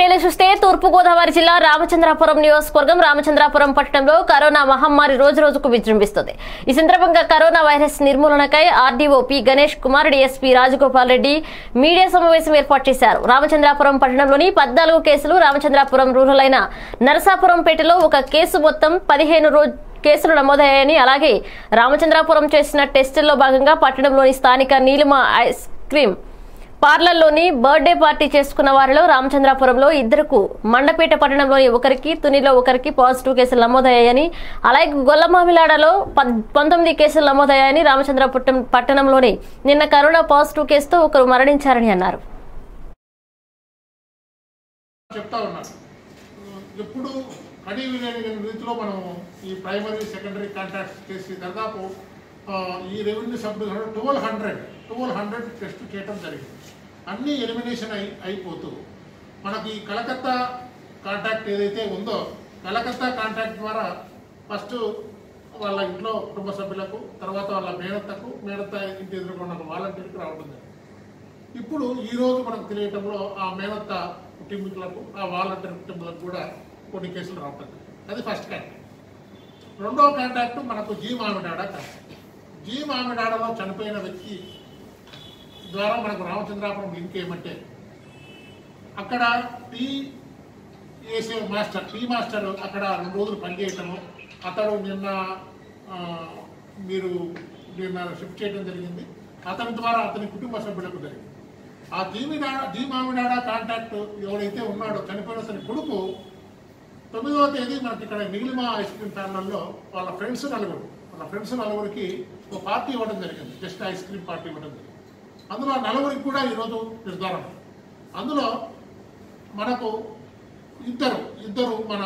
విషయాన్ని చూస్తే తూర్పు గోదావరి జిల్లా రామచంద్రాపురం నియోజకవర్గం రామచంద్రాపురం పట్టణంలో కరోనా మహమ్మారి రోజు రోజుకు విజృంభిస్తుంది ఈ సందర్భంగా కరోనా వైరస్ నిర్మూలనకై RDO P Ganesh Kumar DSP Rajagopal Reddy media సమావేశం ఏర్పాటు చేశారు రామచంద్రాపురం పట్టణంలోని పద్నాలుగు కేసులు రామచంద్రాపురం రూరల్ అయిన నరసాపురం పేటలో ఒక కేసు మొత్తం పదిహేను రోజు కేసులు నమోదయ్యాయని అలాగే రామచంద్రాపురం చేసిన టెస్టుల్లో భాగంగా పట్టణంలోని స్థానిక నీలిమ ఐస్ క్రీమ్ పార్లర్లోని బర్త్డే పార్టీ చేసుకున్న వారిలో రామచంద్రాపురంలో ఇద్దరుకు మండపేట పట్టణంలోని ఒకరికి తునిలో ఒకరికి పాజిటివ్ కేసులు నమోదయ్యాయని అలాగే గొల్లమామిలాడలో పద్- పంతొమ్మిది కేసులు నమోదయ్యాయని రామచంద్రపురం పట్టణంలోని నిన్న కరోనా పాజిటివ్ కేసుతో ఒకరు మరణించారని అన్నారు చెప్తా ఉన్నాను ఎప్పుడు కడివి లేని రీతిలో మనం ఈ ప్రైమరీ సెకండరీ కాంట్రాక్ట్స్ చేసి దాదాపు ఆ, ఈ revenue sub twelve hundred twelve hundred test చేయడం జరిగింది అన్నీ ఎలిమినేషన్ అయి అయిపోతూ మనకి కలకత్తా కాంట్రాక్ట్ ఏదైతే ఉందో కలకత్తా కాంట్రాక్ట్ ద్వారా ఫస్ట్ వాళ్ళ ఇంట్లో కుటుంబ సభ్యులకు తర్వాత వాళ్ళ మేనత్తకు మేనత్త ఇంటి ఎదుర్కొన్న ఒక వాలంటీర్కి రావడం జరిగింది ఇప్పుడు ఈ రోజు మనకు తెలియటంలో ఆ మేనత్త కుటుంబీకులకు ఆ వాలంటీర్ కుటుంబాలకు కూడా కొన్ని కేసులు రావటం అది ఫస్ట్ కాంటాక్ట్ రెండో కాంటాక్ట్ మనకు జీ మామిడాడ కాంటాక్ట్ జీ మామిడాడలో చనిపోయిన వ్యక్తి ద్వారా మనకు రామచంద్రాపురం లింక్ ఏమంటే అక్కడ టీ వేసే మాస్టర్ టీ మాస్టర్ అక్కడ రెండు రోజులు పనిచేయటము అతడు నిన్న ఆ, మీరు నిన్న షిఫ్ట్ చేయడం జరిగింది అతని ద్వారా అతని కుటుంబ సభ్యులకు జరిగింది ఆ జీమిడాడ జీ మామిడాడ కాంటాక్ట్ ఎవరైతే ఉన్నాడో చనిపోయిన అతని కొడుకు తొమ్మిదవ తేదీ మనకి ఇక్కడ నీలిమ ఐస్ క్రీమ్ పార్లర్లో వాళ్ళ ఫ్రెండ్స్ నలుగురు వాళ్ళ ఫ్రెండ్స్ నలుగురికి ఒక పార్టీ ఇవ్వడం జరిగింది జస్ట్ ఐస్ క్రీమ్ పార్టీ ఇవ్వడం జరిగింది అందులో ఆ నలుగురికి కూడా ఈరోజు నిర్ధారణ అందులో మనకు ఇద్దరు ఇద్దరు మన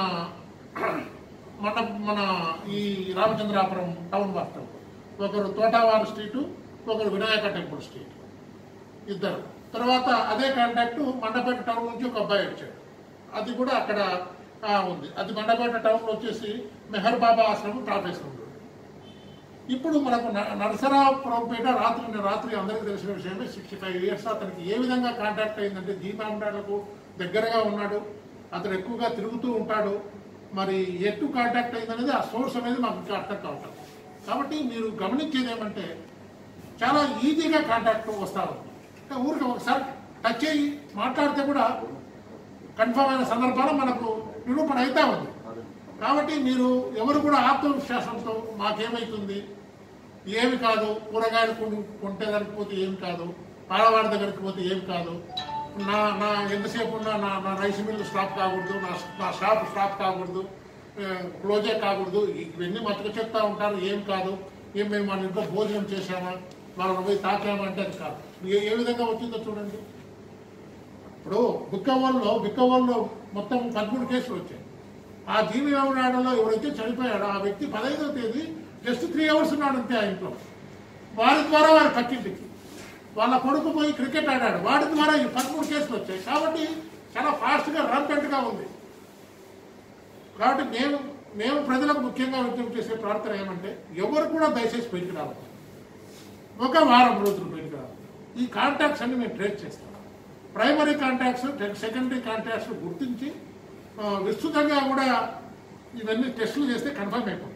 మన మన ఈ రామచంద్రాపురం టౌన్ వాస్తవం ఒకరు తోటావారి స్ట్రీటు ఒకరు వినాయక టెంపుల్ స్ట్రీట్ ఇద్దరు తర్వాత అదే కాంటాక్ట్ మండపేట టౌన్ నుంచి ఒక అబ్బాయి వచ్చాడు అది కూడా అక్కడ ఆ, ఉంది అది మండపేట టౌన్లో వచ్చేసి మెహర్ బాబా ఆశ్రమం ట్రాఫేస్ ఉంది ఇప్పుడు మనకు న- నరసరాపురంపేట రాత్రి నిన్న రాత్రి అందరికీ తెలిసిన విషయమే సిక్స్టీ ఫైవ్ ఇయర్స్ అతనికి ఏ విధంగా కాంటాక్ట్ అయిందంటే దీపాండాలకు దగ్గరగా ఉన్నాడు అతను ఎక్కువగా తిరుగుతూ ఉంటాడు మరి ఎటు కాంటాక్ట్ అయిందనేది ఆ సోర్స్ అనేది మాకు ఇంకా అర్థం కావటం కాబట్టి మీరు గమనించేది ఏమంటే చాలా ఈజీగా కాంటాక్ట్ వస్తా ఉంది అంటే ఊరికి ఒకసారి టచ్ అయ్యి మాట్లాడితే కూడా కన్ఫర్మ్ అయిన సందర్భాలు మనకు నిరూపణ అవుతా ఉంది కాబట్టి మీరు ఎవరు కూడా ఆత్మవిశ్వాసంతో మాకేమవుతుంది ఏమి కాదు కూరగాయలు కొను- కొంటే దగ్గరికి పోతే ఏమి కాదు పాలవాడి దగ్గరికి పోతే ఏమి కాదు నా నా ఎంతసేపు ఉన్నా నా నా రైస్ మిల్లు స్టాప్ కాకూడదు నా నా షాప్ స్టాప్ కాకూడదు ఆ, క్లోజే కాకూడదు ఇవన్నీ మట్టుకు చెప్తా ఉంటారు ఏం కాదు ఏం మేము మన ఇంట్లో భోజనం చేశామా వాళ్ళని పోయి తాకామా అంటే అది కాదు ఏ ఏ విధంగా వచ్చిందో చూడండి ఇప్పుడు బిక్కవల్లో బిక్కవల్లో మొత్తం పదమూడు కేసులు వచ్చాయి ఆ జీవి రావడంలో ఎవరైతే చనిపోయాడో ఆ వ్యక్తి పదహైదవ తేదీ జస్ట్ త్రీ అవర్స్ ఉన్నాడు అంతే ఆ ఇంట్లో వారి ద్వారా వారి పక్కింటికి వాళ్ళ కొడుకు పోయి క్రికెట్ ఆడాడు వాడి ద్వారా ఈ పదమూడు కేసులు వచ్చాయి కాబట్టి చాలా ఫాస్ట్గా గా ఉంది కాబట్టి మేము మేము ప్రజలకు ముఖ్యంగా విజ్ఞప్తి చేసే ప్రార్థన ఏమంటే ఎవరు కూడా దయచేసి బయటికి రావద్దు ఒక వారం రోజులు బయటికి రావద్దు ఈ కాంటాక్ట్స్ అన్ని మేము ట్రేస్ చేస్తాం ప్రైమరీ కాంటాక్ట్స్ సెకండరీ కాంటాక్ట్స్ గుర్తించి ఆ, విస్తృతంగా కూడా ఇవన్నీ టెస్టులు చేస్తే కన్ఫర్మ్ అయిపోతుంది